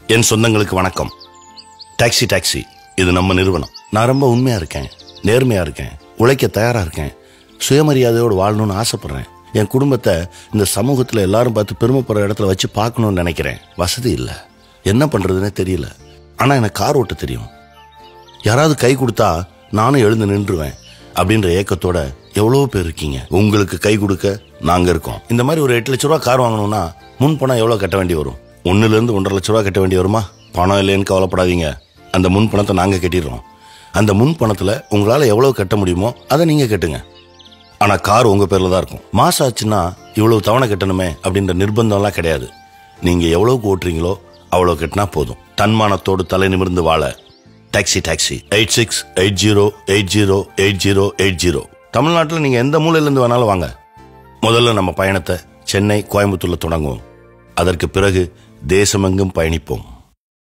என் சொந்தங்களுக்கு வணக்கம் taxi taxi இது நம்ம நிறுவனம் நான் ரொம்ப உண்மையா இருக்கேன் நேர்மையா இருக்கேன் உழைக்க தயாரா இருக்கேன் சுயமரியாதையோடு வாழணும்னு ஆசைப்படுறேன் என் குடும்பத்தை இந்த சமூகத்துல எல்லாரும் பார்த்து பெருமைப்படுற இடத்துல வச்சு பார்க்கணும்னு நினைக்கிறேன் வசதி இல்லை என்ன பண்றதுன்னே தெரியல ஆனா எனக்கு கார் ஓட்ட தெரியும் யாராவது கை கொடுத்தா நானும் எழுந்து நின்றுவேன் அப்படின்ற ஏக்கத்தோட எவ்வளவு பேர் இருக்கீங்க உங்களுக்கு கை கொடுக்க நாங்க இருக்கோம் இந்த மாதிரி ஒரு எட்டு லட்ச ரூபா கார் வாங்கணும்னா முன் பணம் எவ்வளவு கட்ட வேண்டி வரும் ஒண்ணுல இருந்து ஒன்றரை லட்ச ரூபா கட்ட வேண்டி வருமா பணம் இல்லைன்னு கவலைப்படாதீங்க அந்த முன் பணத்தை நாங்க கட்டிடுறோம் அந்த முன் பணத்துல உங்களால எவ்வளவு கட்ட முடியுமோ அதை நீங்க கட்டுங்க ஆனா கார் உங்க பேர்ல தான் இருக்கும் மாசம் ஆச்சுன்னா இவ்வளவு தவணை கட்டணுமே அப்படின்ற நிர்பந்தம்லாம் கிடையாது நீங்க எவ்வளவுக்கு ஓட்டுறீங்களோ அவ்வளவு கட்டினா போதும் தன்மானத்தோடு தலை நிமிர்ந்து வாழ taxi taxi eight six eight zero eight zero eight zero eight zero தமிழ்நாட்டில் நீங்க எந்த மூலையில இருந்து வேணாலும் வாங்க முதல்ல நம்ம பயணத்தை சென்னை கோயம்புத்தூர்ல தொடங்குவோம் அதற்கு பிறகு தேசமெங்கும் பயணிப்போம்